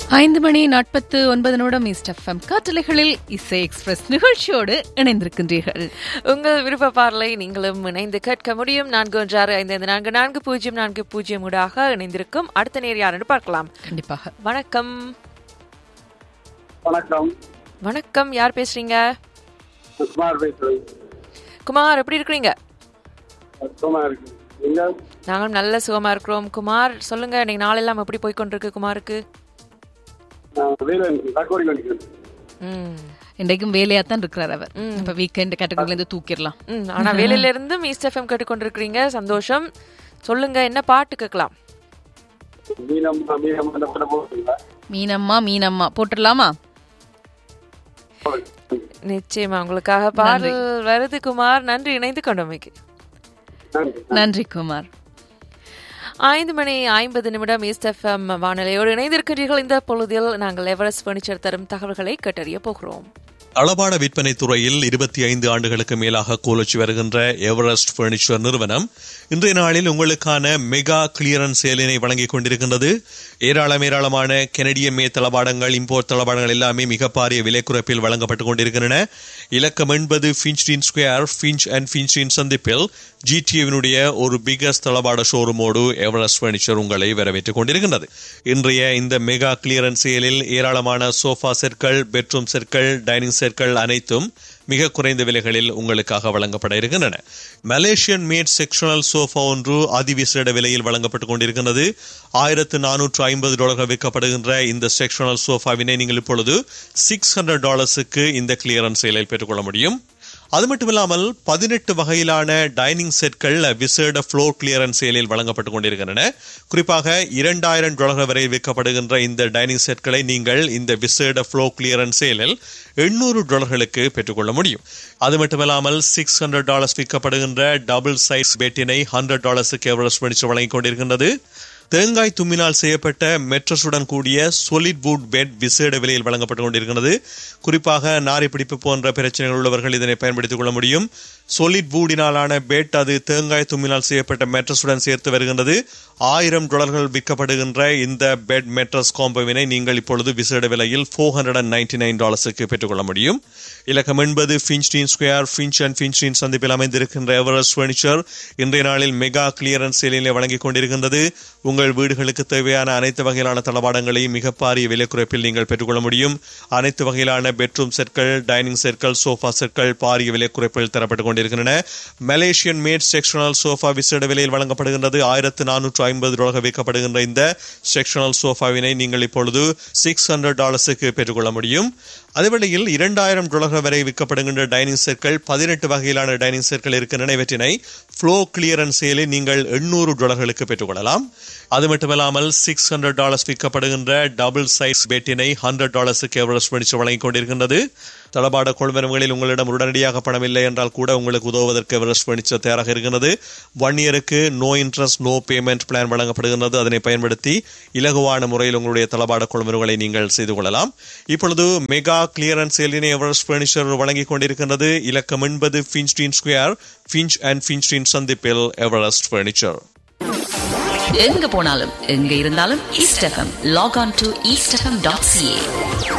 ஐந்து மணி நாற்பத்து ஒன்பது நிமிடம் ஈஸ்ட் எஃப்எம் காற்றலைகளில் இசை எக்ஸ்பிரஸ் நிகழ்ச்சியோடு இணைந்திருக்கின்றீர்கள் உங்கள் விருப்ப பாடலை நீங்களும் இணைந்து கேட்க முடியும் நான்கு ஒன்று ஆறு ஐந்து ஐந்து நான்கு நான்கு பூஜ்ஜியம் நான்கு பூஜ்ஜியம் ஊடாக இணைந்திருக்கும் அடுத்த நேர் யாருன்னு பார்க்கலாம் கண்டிப்பாக வணக்கம் வணக்கம் வணக்கம் யார் பேசுறீங்க குமார் பேசுறேன் குமார் எப்படி இருக்கிறீங்க சும்மா இருக்கு நீங்க நாங்களும் நல்ல சுகமா இருக்கிறோம் குமார் சொல்லுங்க இன்னைக்கு நாளெல்லாம் எப்படி போய் கொண்டிருக்கு குமாருக்கு நான் வேலன் தக்கோடி வண்டிக்கிறேன் ம் இன்றைக்கும் வேலையா தான் இருக்கிறார் அவர் இப்ப வீக்கெண்ட் கேட்டகரியில இருந்து தூக்கிடலாம் ம் ஆனா வேலையில இருந்து ஈஸ்ட் எஃப்எம் கேட்டுக்கொண்டிருக்கிறீங்க சந்தோஷம் சொல்லுங்க என்ன பாட்டு கேட்கலாம் மீனம் மீனம் அந்த படம் போட்டுங்களா மீனம்மா மீனம்மா போட்டுடலாமா நிச்சயமா உங்களுக்காக பாடல் வருது குமார் நன்றி இணைந்து கொண்டமைக்கு நன்றி நன்றி குமார் ஐந்து மணி ஐம்பது நிமிடம் ஈஸ்ட் எஃப்எம் வானிலையோடு இணைந்திருக்கிறீர்கள் இந்த பொழுதில் நாங்கள் எவரெஸ்ட் பர்னிச்சர் தரும் தகவல்களை கேட்டறிய போகிறோம் அளபாட விற்பனை துறையில் இருபத்தி ஐந்து ஆண்டுகளுக்கு மேலாக கோலச்சு வருகின்ற எவரெஸ்ட் பர்னிச்சர் நிறுவனம் இன்றைய நாளில் உங்களுக்கான மெகா கிளியரன்ஸ் சேலினை வழங்கிக் கொண்டிருக்கின்றது ஏராளம் ஏராளமான கெனடிய மே தளபாடங்கள் இம்போர்ட் தளபாடங்கள் எல்லாமே மிக பாரிய விலை குறைப்பில் வழங்கப்பட்டுக் கொண்டிருக்கின்றன இலக்கம் என்பது ஃபின்ச்டின் ஸ்கொயர் ஃபின்ச் அண்ட் ஃபின்ச்டின் சந்திப்பில் ஜிடிஏவினுடைய ஒரு பிகஸ்ட் தளபாட ஷோரூமோடு எவரெஸ்ட் பர்னிச்சர் உங்களை வரவேற்றுக் கொண்டிருக்கின்றது இன்றைய இந்த மெகா கிளியரன்ஸ் சேலில் ஏராளமான சோஃபா செற்கள் பெட்ரூம் செற்கள் டைனிங் செற்கள் அனைத்தும் மிக குறைந்த விலைகளில் உங்களுக்காக வழங்கப்பட இருக்கின்றன மலேசியன் மேட் செக்ஷனல் சோஃபா ஒன்று அதிவிசேட விலையில் வழங்கப்பட்டுக் கொண்டிருக்கின்றது ஆயிரத்து நானூற்று ஐம்பது டாலர்கள் விற்கப்படுகின்ற இந்த செக்ஷனல் சோஃபாவினை நீங்கள் இப்பொழுது சிக்ஸ் ஹண்ட்ரட் டாலர்ஸுக்கு இந்த கிளியரன்ஸ் சேலில் பெற்றுக்கொள்ள முடியும் அது மட்டுமில்லாமல் பதினெட்டு வகையிலான டைனிங் செட்கள் விசேட ஃப்ளோர் கிளியரன்ஸ் சேலில் வழங்கப்பட்டுக் கொண்டிருக்கின்றன குறிப்பாக இரண்டாயிரம் டாலர்கள் வரை விற்கப்படுகின்ற இந்த டைனிங் செட்களை நீங்கள் இந்த விசேட ஃப்ளோ கிளியரன்ஸ் சேலில் எண்ணூறு டாலர்களுக்கு பெற்றுக்கொள்ள முடியும் அது மட்டுமில்லாமல் சிக்ஸ் ஹண்ட்ரட் டாலர்ஸ் விற்கப்படுகின்ற டபுள் சைஸ் பெட்டினை ஹண்ட்ரட் டாலர்ஸுக்கு எவரெஸ்ட் படிச்சு வழங்கிக் கொண்டிருக்கின்றது தேங்காய் தும்மினால் செய்யப்பட்ட மெட்ரஸுடன் கூடிய சொலிட் வுட் பெட் விசேட விலையில் வழங்கப்பட்டுக் கொண்டிருக்கிறது குறிப்பாக நாரி பிடிப்பு போன்ற பிரச்சனைகள் உள்ளவர்கள் இதனை பயன்படுத்திக் கொள்ள முடியும் சொலிட் வூடினாலான பெட் அது தேங்காய் தும்மினால் செய்யப்பட்ட மெட்ரஸுடன் சேர்த்து வருகின்றது ஆயிரம் டாலர்கள் விற்கப்படுகின்ற இந்த பெட் மெட்ரஸ் காம்போவினை நீங்கள் இப்பொழுது விசேட விலையில் four hundred and ninety nine டாலர்ஸுக்கு பெற்றுக்கொள்ள முடியும் இலக்கம் என்பது Finchdene square Finch and Finchdene சந்திப்பில் அமைந்திருக்கின்ற எவரெஸ்ட் பர்னிச்சர் இன்றைய நாளில் மெகா கிளியரன்ஸ் சேலிலே வழங்கிக் கொண்டிருக்கின்றது உங்கள் வீடுகளுக்கு தேவையான அனைத்து வகையிலான தளபாடங்களையும் மிக பாரிய விலை குறைப்பில் நீங்கள் பெற்றுக்கொள்ள முடியும் அனைத்து வகையிலான பெட்ரூம் செட்கள் டைனிங் செட்கள் சோஃபா செட்கள் பாரிய விலை குறைப்பில் தரப்பட்டுக் கொண்டிருக்கின்றன மலேசியன் மேட் செக்ஷனல் சோஃபா விசேட விலையில் வழங்கப்படுகின்றது ஆயிரத்து நானூற்று ஐம்பது டாலர்கள் விற்கப்படுகின்ற இந்த செக்ஷனல் சோஃபாவினை நீங்கள் இப்பொழுது சிக்ஸ் ஹண்ட்ரட் டாலர்ஸுக்கு பெற்றுக்கொள்ள முடியும் அதேவேளையில் இரண்டாயிரம் டாலர்கள் வரை விற்கப்படுகின்ற டைனிங் செட்கள் பதினெட்டு வகையிலான டைனிங் செட்கள் இருக்கின்றன இவற்றினை ஃப்ளோ கிளியரன்ஸ் சேலில் நீங்கள் எண்ணூறு டாலர்களுக்கு பெற்றுக்கொள்ளலாம் அது மட்டுமல்லாமல் சிக்ஸ் ஹண்ட்ரட் டாலர்ஸ் விற்கப்படுகின்ற டபுள் சைஸ் பெட்டினை ஹண்ட்ரட் டாலர்ஸுக்கு எவரெஸ்ட் படிச்சு வழங்கிக் கொண்டிருக்கின்றது தளபாட கொள்வனவுகளில் உங்களிடம் உடனடியாக பணம் இல்லை என்றால் கூட உங்களுக்கு உதவுவதற்கு எவரெஸ்ட் பணிச்சர் தயாராக இருக்கின்றது ஒன் இயருக்கு no interest no payment plan வழங்கப்படுகின்றது அதனை பயன்படுத்தி இலகுவான முறையில் உங்களுடைய தளபாட கொள்வனவுகளை நீங்கள் செய்து கொள்ளலாம் இப்பொழுது மெகா கிளியரன்ஸ் சேலினை எவரெஸ்ட் பர்னிச்சர் வழங்கிக் கொண்டிருக்கின்றது இலக்கம் என்பது Finchdene square Finch and Finchdene சந்திப்பில் எவரெஸ்ட் பர்னிச்சர் எங்க போனாலும் எங்க இருந்தாலும் East FM log on to East FM dot CA